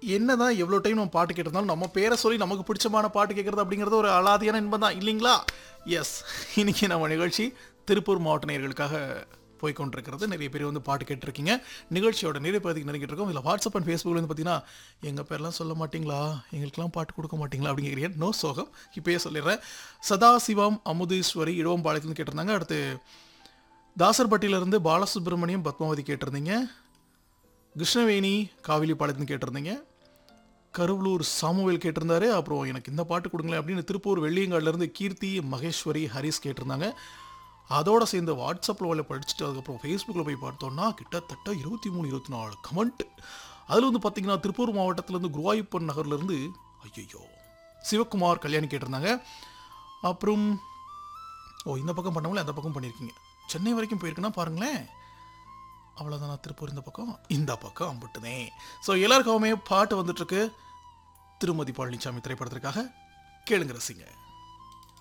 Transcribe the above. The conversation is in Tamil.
என்னதான் எவ்வளோ டைம் நம்ம பாட்டு கேட்டிருந்தாலும் நம்ம பேரை சொல்லி நமக்கு பிடிச்சமான பாட்டு கேட்குறது அப்படிங்கிறது ஒரு அலாதியான இன்பம் தான் இல்லைங்களா எஸ் இன்னைக்கு நம்ம நிகழ்ச்சி திருப்பூர் மாவட்ட நேயர்களுக்காக போய் கொண்டிருக்கிறது நிறைய பேர் வந்து பாட்டு கேட்டிருக்கீங்க நிகழ்ச்சியோட நிறைய பகுதிக்கு நெருங்கிட்டு இருக்கோம் இதில் வாட்ஸ்அப் அண்ட் ஃபேஸ்புக்கில் வந்து பார்த்தீங்கன்னா எங்கள் பேர்லாம் சொல்ல மாட்டீங்களா எங்களுக்கெல்லாம் பாட்டு கொடுக்க மாட்டீங்களா அப்படிங்கிறீங்க நோ சோகம் இப்பயே சொல்லிடுறேன் சதாசிவம் அமுதீஸ்வரி இளவம்பாளையத்துலேருந்து கேட்டிருந்தாங்க அடுத்து தாசர்பட்டியிலேருந்து பாலசுப்ரமணியம் பத்மாவதி கேட்டிருந்தீங்க கிருஷ்ணவேணி காவிலி பாளையத்துன்னு கேட்டிருந்தீங்க கருவலூர் சாமுவேல் கேட்டிருந்தாரு அப்புறம் எனக்கு இந்த பாட்டு கொடுங்களேன் அப்படின்னு திருப்பூர் வெள்ளியங்காடுலேருந்து கீர்த்தி மகேஸ்வரி ஹரிஸ் கேட்டிருந்தாங்க அதோட சேர்ந்து வாட்ஸ்அப்பில் உள்ள படிச்சுட்டு அதுக்கப்புறம் ஃபேஸ்புக்கில் போய் பார்த்தோம்னா கிட்டத்தட்ட இருபத்தி மூணு இருபத்தி நாலு கமெண்ட் அதில் வந்து பார்த்தீங்கன்னா திருப்பூர் மாவட்டத்திலேருந்து குருவாயூப்பன் நகர்லேருந்து ஐயோ சிவகுமார் கல்யாணி கேட்டிருந்தாங்க அப்புறம் ஓ இந்த பக்கம் பண்ணவங்களே அந்த பக்கம் பண்ணியிருக்கீங்க சென்னை வரைக்கும் போயிருக்குன்னா பாருங்களேன் அவ்வளோதானா திருப்பூர் இந்த பக்கம் இந்த பக்கம் அம்பிட்டுதே ஸோ எல்லாருக்காகவுமே பாட்டு வந்துட்டுருக்கு திருமதி பழனிசாமி திரைப்படத்திற்காக கேளுங்க ரசிங்க